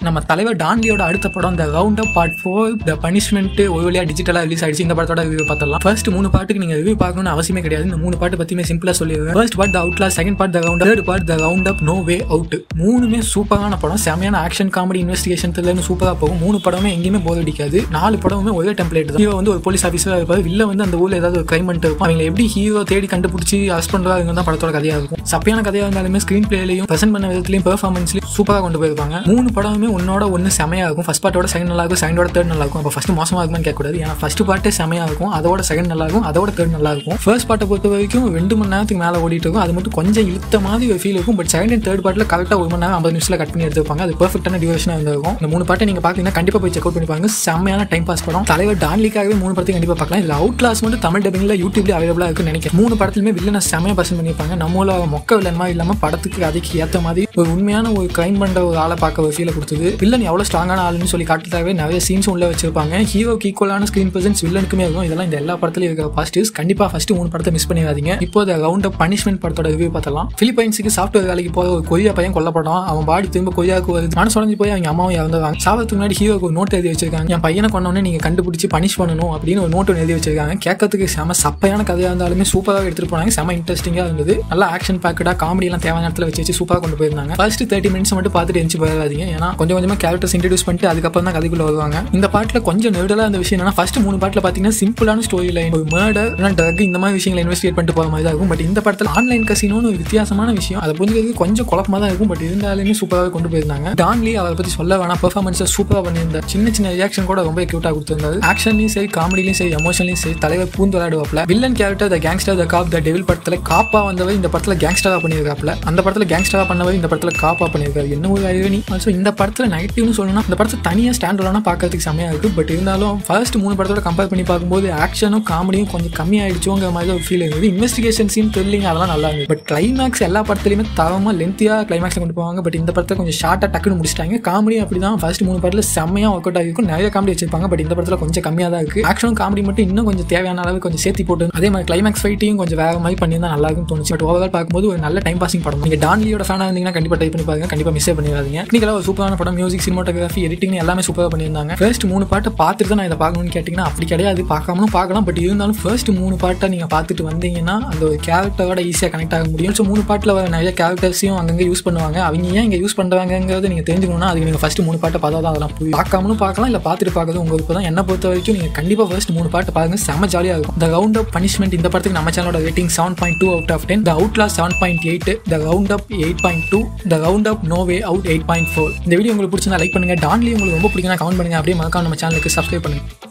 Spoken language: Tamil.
நம்ம தலைவர் டான்லியோட அடுத்த படம் இந்த round up part four the punishment ஒரு வழியா டிஜிட்டலா ரிலீஸ் ஆயிடுச்சு இந்த படத்தோட ரிவ்யூ பார்த்தலாம் ஃபர்ஸ்ட் மூணு பாட்டுக்கு நீங்க ரிவ்யூ பார்க்கணும்னு அவசியமே கிடையாது இந்த மூணு பாட்டு பத்தியுமே சிம்பிளா சொல்லிடுவேன் first part the outlaw second part the round third part the round up no way out மூணுமே சூப்பரான படம் செமையான ஆக்ஷன் காமெடி இன்வெஸ்டிகேஷன் த்ரில்லர்னு சூப்பரா போகும் மூணு படமே எங்கேயுமே போர் அடிக்காது நாலு படமுமே ஒரே டெம்ப்ளேட் தான் ஹீரோ வந்து ஒரு போலீஸ் ஆஃபீஸரா இருப்பாரு வில்ல வந்து அந்த ஊர்ல ஏதாவது ஒரு கிரைம் பண்ணிட்டு இருப்பான் அவங்க எப்படி ஹீரோ தேடி கண்டுபிடிச்சி அரெஸ்ட் பண்றாங்க தான் படத்தோட கதையா இருக்கும் சப்பையான கதையா இருந்தாலுமே ஸ்கிரீன் பிளேலையும் பிரசன்ட் பண்ண விதத்திலையும் பெர்ஃபார்மன்ஸ்லையும் சூப்பராக கொண்டு போயிருப்பாங்க மூணு படமுமே ஒன்னோட ஒன்று செமையா இருக்கும் ஃபர்ஸ்ட் பார்ட்டோட செகண்ட் நல்லா இருக்கும் செகண்டோட தேர்ட் நல்லா இருக்கும் அப்போ ஃபர்ஸ்ட் மோசமா இருக்குமான்னு கேட்கக்கூடாது ஏன்னா ஃபர்ஸ்ட் பார்ட்டே செமையா இருக்கும் அதோட செகண்ட் நல்லா இருக்கும் அதோட தேர்ட் நல்லா இருக்கும் ஃபர்ஸ்ட் பார்ட்டை பொறுத்த வரைக்கும் ரெண்டு மணி நேரத்துக்கு மேலே ஓடிட்டு இருக்கும் அது மட்டும் கொஞ்சம் இழுத்த மாதிரி ஒரு ஃபீல் இருக்கும் பட் செகண்ட் அண்ட் தேர்ட் பார்ட்டில் கரெக்டாக ஒரு மணி நேரம் ஐம்பது நிமிஷத்தில் கட் பண்ணி எடுத்துருப்பாங்க அது பெர்ஃபெக்டான டியூரேஷனாக இருந்திருக்கும் இந்த மூணு பாட்டை நீங்கள் பார்த்தீங்கன்னா கண்டிப்பாக போய் செக் அவுட் பண்ணி பாருங்க செம்மையான டைம் பாஸ் படம் தலைவர் டான்லிக்காகவே மூணு படத்தையும் கண்டிப்பாக பார்க்கலாம் இதில் அவுட் கிளாஸ் மட்டும் தமிழ் டப்பிங்கில் யூடியூப்ல அவைலபிளாக இருக்குன்னு நினைக்கிறேன் மூணு படத்துலையுமே வில்லனை செம்மையாக பர்சன் பண்ணியிருப்பாங்க நம்மள மொக்க வில்லன் மாதிரி இல்லாமல் படத்துக்கு அதுக்கு ஏற்ற மாதிரி ஒரு உண்மையான ஒரு கிரைம் பண்ணுற ஒரு ஆளை பார்க்க ஒரு ஃபீலை கொடுத்தது வில்லன் எவ்வளோ ஸ்ட்ராங்கான ஆளுன்னு சொல்லி காட்டுறதாகவே நிறைய சீன்ஸ் உள்ள வச்சிருப்பாங்க ஹீரோக்கு ஈக்குவலான ஸ்க்ரீன் பிரசன்ஸ் வில்லனுக்குமே இருக்கும் இதெல்லாம் இந்த எல்லா படத்துலையும் இருக்கிற பாசிட்டிவ்ஸ் கண்டிப்பாக ஃபர்ஸ்ட் மூணு படத்தை மிஸ் பண்ணிடாதீங்க இப்போ இந்த ரவுண்ட் அப் பனிஷ்மெண்ட் படத்தோட ரிவ்யூ பார்த்தலாம் பிலிப்பைன்ஸுக்கு சாஃப்ட்வேர் வேலைக்கு போகிற ஒரு கொரியா பையன் கொல்லப்படும் அவன் பாடி திரும்ப கொரியாவுக்கு வருது மனசு உடஞ்சு போய் அவங்க அம்மாவும் இறந்துவாங்க சாவத்துக்கு முன்னாடி ஹீரோக்கு ஒரு நோட் எழுதி வச்சிருக்காங்க என் பையனை கொண்டோன்னே நீங்கள் கண்டுபிடிச்சி பனிஷ் பண்ணணும் அப்படின்னு ஒரு நோட் எழுதி வச்சிருக்காங்க கேட்கறதுக்கு செம சப்பையான கதையாக இருந்தாலுமே சூப்பராக எடுத்துட்டு போனாங்க செம இன்ட்ரெஸ்டிங்காக இருந்தது நல்லா ஆக்ஷன் பேக்கடாக காமெடி எல்லாம் தேவையான இடத்துல வச்சு வச்சு சூப்பராக கொண்டு போயிருந்தாங்க ஃபர்ஸ்ட் தேர்ட்டி மினிட்ஸ் மட்டும் பார்த்துட்டு எஞ்சி போயிடாதீங்க ஏன்னா கொஞ்சம் கொஞ்சமாக கேரக்டர்ஸ் இன்ட்ரடியூஸ் பண்ணிட்டு அதுக்கப்புறம் தான் கதைக்குள்ள வருவாங்க இந்த பாட்டில் கொஞ்சம் நெருடலாக அந்த விஷயம் என்னன்னா ஃபர்ஸ்ட் மூணு பாட்டில் பார்த்தீங்கன்னா சிம்பிளான ஸ்டோரி லைன் ஒரு மர்டர் ட்ரக் இந்த மாதிரி விஷயங்களை இன்வெஸ்டிகேட் பண்ணிட்டு போகிற மாதிரி தான் இருக்கும் பட் இந்த படத்தில் ஆன்லைன் கசினோன்னு ஒரு வித்தியாசமான விஷயம் அதை புரிஞ்சுக்கிறதுக்கு கொஞ்சம் குழப்பமாக தான் இருக்கும் பட் இருந்தாலுமே சூப்பராகவே கொண்டு போயிருந்தாங்க டான்லி அவரை பற்றி சொல்ல வேணாம் பெர்ஃபார்மன்ஸை சூப்பராக பண்ணியிருந்தார் சின்ன சின்ன ரியாக்ஷன் கூட ரொம்ப கியூட்டாக கொடுத்திருந்தாரு ஆக்ஷன்லையும் சரி காமெடிலையும் சரி எமோஷன்லையும் சரி தலைவர் பூந்து விளையாடுவாப்ல villain character the gangster the cop the devil படத்தில் காப்பா வந்தவர் இந்த படத்தில் கேங்ஸ்டராக பண்ணியிருக்காப்ல அந்த படத்தில் கேங்ஸ்டராக பண்ணவர் இந்த படத்தில் காப்பா பண்ணியிருக்காரு என்ன ஒரு ஐரணி ஆல்சோ இந்த படத்தில் நெகட்டிவ்னு சொல்லணும்னா இந்த படத்தை தனியாக ஸ்டாண்டர்டான பார்க்கறதுக்கு செம்மையாக இருக்குது பட் இருந்தாலும் ஃபர்ஸ்ட் மூணு படத்தோட கம்பேர் பண்ணி பார்க்கும்போது ஆக்ஷனும் காமெடியும் கொஞ்சம் கம்மியாயிடுச்சோங்கிற மாதிரி ஒரு ஃபீல் இருந்தது இன்வெஸ்டிகேஷன் சீன் த்ரில்லிங் அதெல்லாம் நல்லா இருந்தது பட் கிளைமேக்ஸ் எல்லா படத்துலையுமே தரமாக லென்த்தியாக கிளைமேக்ஸில் கொண்டு போவாங்க பட் இந்த படத்தை கொஞ்சம் ஷார்ட்டாக டக்குன்னு முடிச்சிட்டாங்க காமெடி அப்படி தான் ஃபர்ஸ்ட் மூணு படத்தில் செம்மையாக ஒர்க் அவுட் ஆகிருக்கும் நிறைய காமெடி வச்சிருப்பாங்க பட் இந்த படத்தில் கொஞ்சம் கம்மியாக தான் இருக்குது ஆக்ஷனும் காமெடி மட்டும் இன்னும் கொஞ்சம் தேவையான அளவு கொஞ்சம் சேர்த்தி போட்டு அதே மாதிரி கிளைமேக்ஸ் ஃபைட்டையும் கொஞ்சம் வேற மாதிரி பண்ணியிருந்தா நல்லா இருக்கும்னு தோணுச்சு பட் ஓவரால் பார்க்கும்போது ஒரு நல்ல டைம் பாசிங் படம் நீங்கள் டான்லியோட ஃபேனாக இருந்தீங்கன்னா கண்டிப்பாக டைப் பண்ணி பாருங்க கண்டிப்பாக மிஸ்ஸே பண்ணிடாதீங்க இன்னைக்கு ஒரு சூப்பரான படம் மியூசிக் சினிமாட்டோகிராஃபி எடிட்டிங் எல்லாமே சூப்பராக பண்ணியிருந்தாங்க ஃபர்ஸ்ட் மூணு பாட்டை பார்த்துட்டு தான் நான் இதை பார்க்கணும்னு கேட்டிங்கன்னா அப்படி கிடையாது பார்க்காமலும் பார்க்கலாம் பட் இருந்தாலும் ஃபர்ஸ்ட் மூணு பாட்டை நீங்கள் பார்த்துட்டு வந்தீங்கன்னா அந்த ஒரு கேரக்டரோட ஈஸியாக கனெக்ட் ஆக முடியும் ஸோ மூணு பாட்டில் வர நிறைய கேரக்டர்ஸையும் அங்கங்கே யூஸ் பண்ணுவாங்க அவங்க ஏன் இங்கே யூஸ் பண்ணுறாங்கிறது நீங்கள் தெரிஞ்சுக்கணும்னா அதுக்கு நீங்கள் ஃபர்ஸ்ட் மூணு பாட்டை பார்த்தா தான் அதெல்லாம் புரியும் பார்க்காமலும் பார்க்கலாம் இல்லை பார்த்துட்டு பார்க்கறது உங்களுக்கு தான் என்ன பொறுத்த வரைக்கும் நீங்கள் கண்டிப்பாக ஃபர்ஸ்ட் மூணு பாட்டு பாருங்க செம்ம ஜாலியாக இருக்கும் த ரவுண்ட் அப் பனிஷ்மெண்ட் இந்த படத்துக்கு நம்ம சேனலோட rating seven point two out of ten the outlaw seven point eight the round up eight point two the round up no way out eight point four இந்த வீடியோ உங்களுக்கு பிடிச்சிருந்தா லைக் பண்ணுங்க டான்லி உங்களுக்கு ரொம்ப பிடிக்கும் கமெண்ட் பண்ணுங்க அப்படியே மறக்காம நம்ம சேனலுக்கு சப்ஸ்கிரைப் பண்ணுங்க